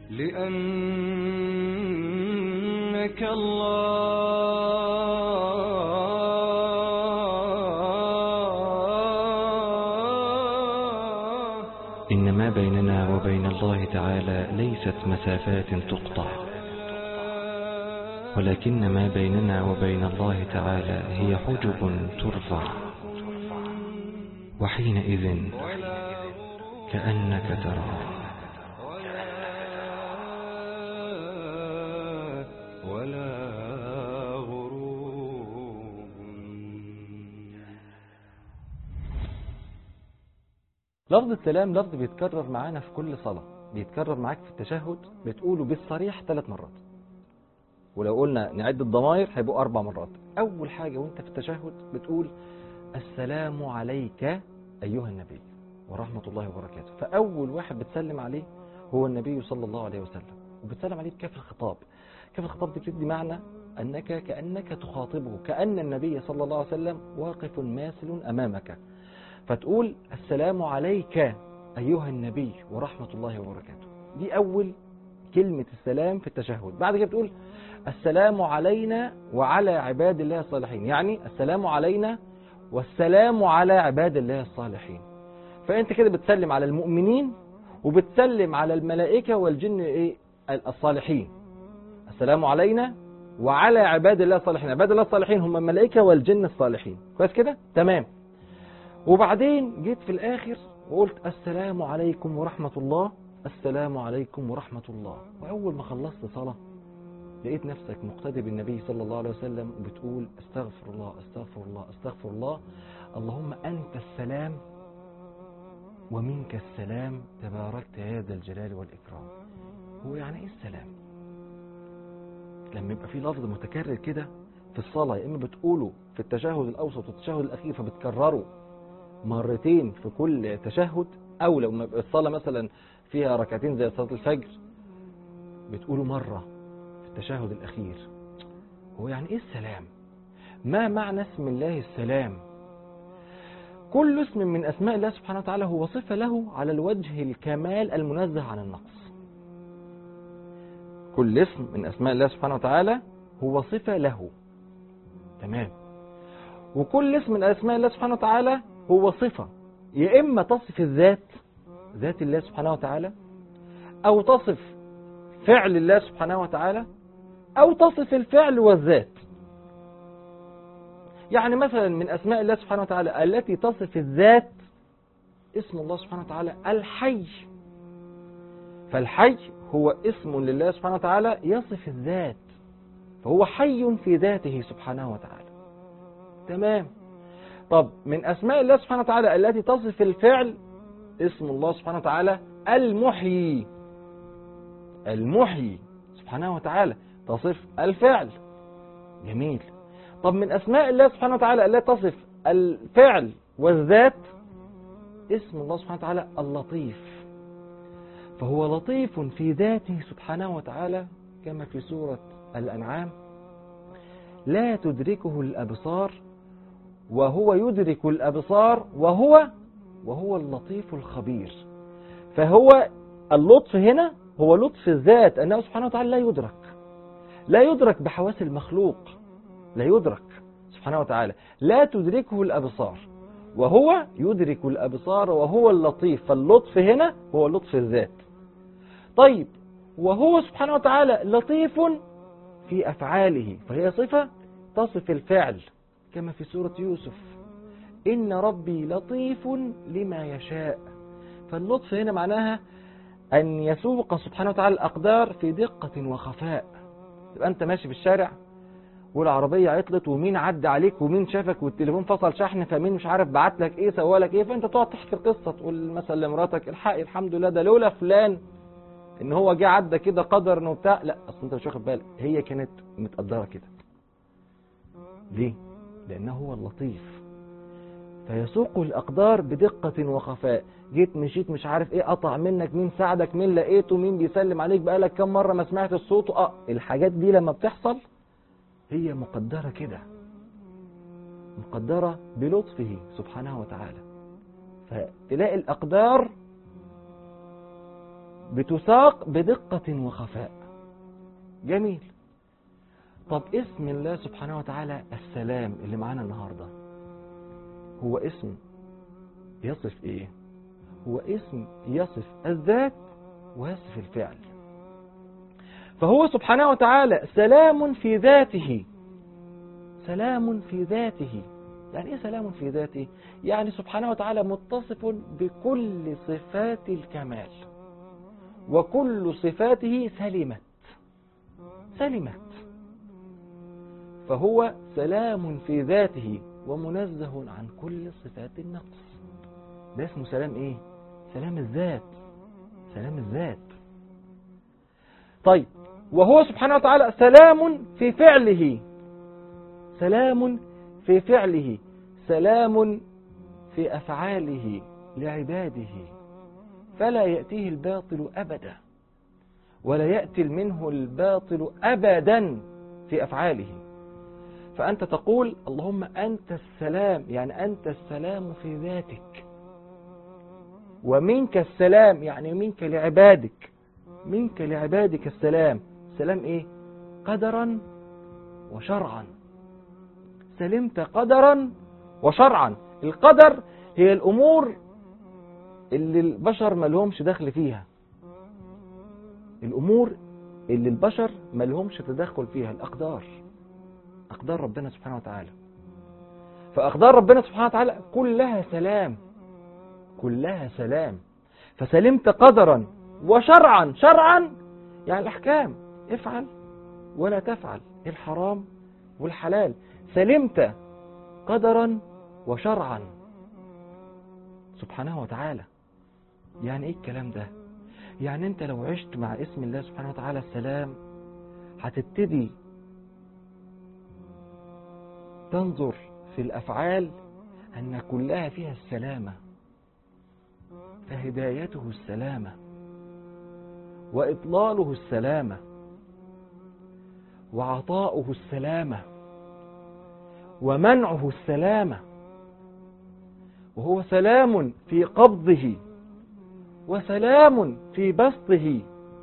لأنك الله إن ما بيننا وبين الله تعالى ليست مسافات تقطع ولكن ما بيننا وبين الله تعالى هي حجب ترفع وحينئذ كأنك تراه ولا غروب لفظ السلام لفظ بيتكرر معانا في كل صلاة بيتكرر معاك في التشهد بتقوله بالصريح ثلاث مرات ولو قلنا نعد الضمائر هيبقوا أربع مرات أول حاجة وانت في التشهد بتقول السلام عليك أيها النبي ورحمة الله وبركاته فأول واحد بتسلم عليه هو النبي صلى الله عليه وسلم وبتسلم عليه بكاف الخطاب كاف الخطاب دي بتدي معنى أنك كأنك تخاطبه كأن النبي صلى الله عليه وسلم واقف ماثل أمامك فتقول السلام عليك أيها النبي ورحمة الله وبركاته دي أول كلمة السلام في التشهد بعد كده بتقول السلام علينا وعلى عباد الله الصالحين يعني السلام علينا والسلام على عباد الله الصالحين فأنت كده بتسلم على المؤمنين وبتسلم على الملائكة والجن إيه؟ الصالحين السلام علينا وعلى عباد الله الصالحين عباد الله الصالحين هم الملائكة والجن الصالحين كويس كده تمام وبعدين جيت في الآخر وقلت السلام عليكم ورحمة الله السلام عليكم ورحمة الله وأول ما خلصت صلاة لقيت نفسك مقتدي بالنبي صلى الله عليه وسلم وبتقول استغفر الله استغفر الله استغفر الله اللهم أنت السلام ومنك السلام تباركت يا ذا الجلال والإكرام هو يعني إيه السلام لما يبقى في لفظ متكرر كده في الصلاة يا إما بتقوله في التشهد الأوسط والتشهد الأخير فبتكرره مرتين في كل تشهد أو لو ما يبقى الصلاة مثلا فيها ركعتين زي صلاة الفجر بتقوله مرة في التشهد الأخير هو يعني إيه السلام ما معنى اسم الله السلام كل اسم من أسماء الله سبحانه وتعالى هو صفة له على الوجه الكمال المنزه عن النقص كل اسم من أسماء الله سبحانه وتعالى هو صفة له تمام وكل اسم من أسماء الله سبحانه وتعالى هو صفة يا إما تصف الذات ذات الله سبحانه وتعالى أو تصف فعل الله سبحانه وتعالى أو تصف الفعل والذات يعني مثلا من أسماء الله سبحانه وتعالى التي تصف الذات اسم الله سبحانه وتعالى الحي فالحي هو اسم لله سبحانه وتعالى يصف الذات فهو حي في ذاته سبحانه وتعالى تمام طب من أسماء الله سبحانه وتعالى التي تصف الفعل اسم الله سبحانه وتعالى المحيي المحيي سبحانه وتعالى تصف الفعل جميل طب من أسماء الله سبحانه وتعالى التي تصف الفعل والذات اسم الله سبحانه وتعالى اللطيف فهو لطيف في ذاته سبحانه وتعالى كما في سورة الأنعام لا تدركه الأبصار وهو يدرك الأبصار وهو وهو اللطيف الخبير فهو اللطف هنا هو لطف الذات أنه سبحانه وتعالى لا يدرك لا يدرك بحواس المخلوق لا يدرك سبحانه وتعالى لا تدركه الأبصار وهو يدرك الأبصار وهو اللطيف فاللطف هنا هو لطف الذات طيب وهو سبحانه وتعالى لطيف في أفعاله فهي صفة تصف الفعل كما في سورة يوسف إن ربي لطيف لما يشاء فاللطف هنا معناها أن يسوق سبحانه وتعالى الأقدار في دقة وخفاء تبقى أنت ماشي في الشارع والعربية عطلت ومين عدى عليك ومين شافك والتليفون فصل شحن فمين مش عارف بعت لك ايه سوى لك ايه فانت تقعد تحكي القصة تقول مثلا لمراتك الحقي الحمد لله ده لولا فلان ان هو جه عدى كده قدر انه بتاع لا اصل انت مش واخد بالك هي كانت متقدرة كده ليه؟ لانه هو اللطيف فيسوق الأقدار بدقة وخفاء جيت مشيت مش عارف ايه قطع منك مين ساعدك مين لقيته مين بيسلم عليك بقالك كم مرة ما سمعت الصوت اه الحاجات دي لما بتحصل هي مقدرة كده مقدرة بلطفه سبحانه وتعالى فتلاقي الأقدار بتساق بدقة وخفاء جميل طب اسم الله سبحانه وتعالى السلام اللي معانا النهاردة هو اسم يصف ايه هو اسم يصف الذات ويصف الفعل فهو سبحانه وتعالى سلام في ذاته سلام في ذاته يعني ايه سلام في ذاته يعني سبحانه وتعالى متصف بكل صفات الكمال وكل صفاته سلمت سلمت فهو سلام في ذاته ومنزه عن كل صفات النقص ده اسمه سلام ايه سلام الذات سلام الذات طيب وهو سبحانه وتعالى سلام في فعله سلام في فعله سلام في أفعاله لعباده فلا يأتيه الباطل أبدا ولا يأتي منه الباطل أبدا في أفعاله فأنت تقول اللهم أنت السلام يعني أنت السلام في ذاتك ومنك السلام يعني منك لعبادك منك لعبادك السلام سلام إيه قدرا وشرعا سلمت قدرا وشرعا القدر هي الأمور اللي البشر ما لهمش دخل فيها الأمور اللي البشر ما لهمش تدخل فيها الأقدار أقدار ربنا سبحانه وتعالى فأقدار ربنا سبحانه وتعالى كلها سلام كلها سلام فسلمت قدرا وشرعا شرعا يعني الأحكام افعل ولا تفعل الحرام والحلال سلمت قدرا وشرعا سبحانه وتعالى يعني ايه الكلام ده يعني انت لو عشت مع اسم الله سبحانه وتعالى السلام هتبتدي تنظر في الأفعال أن كلها فيها السلامة فهدايته السلامة وإطلاله السلامة وعطاؤه السلامة ومنعه السلامة وهو سلام في قبضه وسلام في بسطه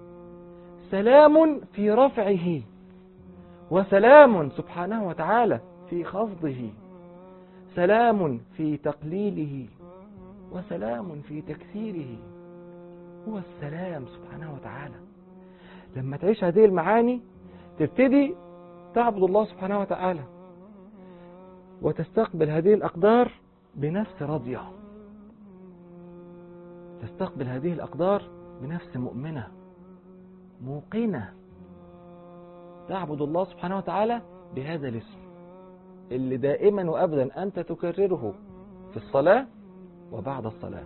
سلام في رفعه وسلام سبحانه وتعالى في خفضه سلام في تقليله وسلام في تكثيره هو السلام سبحانه وتعالى لما تعيش هذه المعاني تبتدي تعبد الله سبحانه وتعالى وتستقبل هذه الأقدار بنفس راضية تستقبل هذه الأقدار بنفس مؤمنة موقنة تعبد الله سبحانه وتعالى بهذا الاسم اللي دائما وأبدا أنت تكرره في الصلاة وبعد الصلاة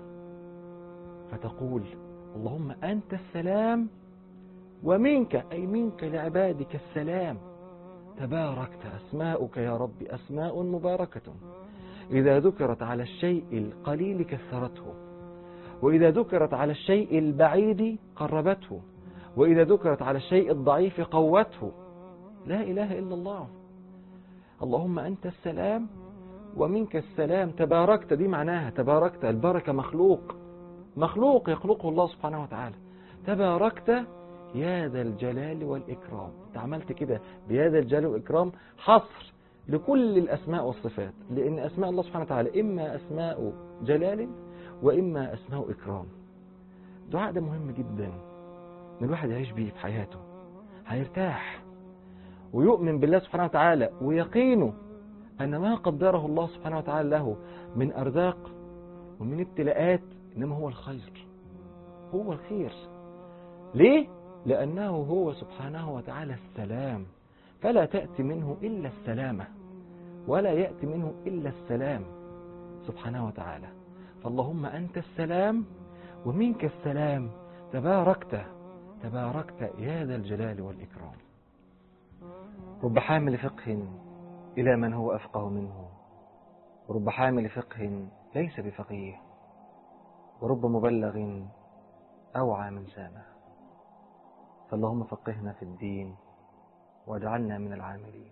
فتقول اللهم أنت السلام ومنك أي منك لعبادك السلام تباركت أسماؤك يا رب أسماء مباركة إذا ذكرت على الشيء القليل كثرته وإذا ذكرت على الشيء البعيد قربته وإذا ذكرت على الشيء الضعيف قوته لا إله إلا الله اللهم أنت السلام ومنك السلام تباركت دي معناها تباركت البركة مخلوق مخلوق يخلقه الله سبحانه وتعالى تباركت يا ذا الجلال والإكرام انت عملت كده بيا ذا الجلال والإكرام حصر لكل الأسماء والصفات لأن أسماء الله سبحانه وتعالى إما أسماء جلال وإما أسماء إكرام الدعاء ده مهم جدا ان الواحد يعيش بيه في حياته هيرتاح ويؤمن بالله سبحانه وتعالى ويقينه أن ما قدره الله سبحانه وتعالى له من أرزاق ومن ابتلاءات إنما هو الخير هو الخير ليه؟ لأنه هو سبحانه وتعالى السلام فلا تأتي منه إلا السلامة ولا يأتي منه إلا السلام سبحانه وتعالى فاللهم أنت السلام ومنك السلام تباركت تباركت يا ذا الجلال والإكرام رب حامل فقه إلى من هو أفقه منه ورب حامل فقه ليس بفقيه ورب مبلغ أوعى من سامه فاللهم فقهنا في الدين واجعلنا من العاملين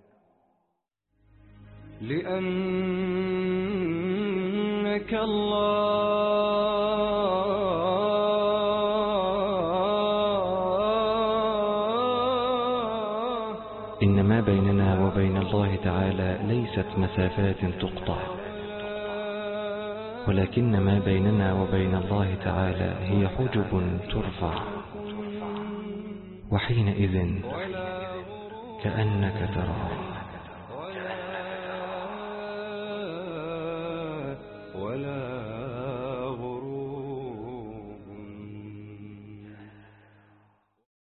لأنك إن ما بيننا وبين الله تعالى ليست مسافات تقطع ولكن ما بيننا وبين الله تعالى هي حجب ترفع وحينئذ كأنك تراه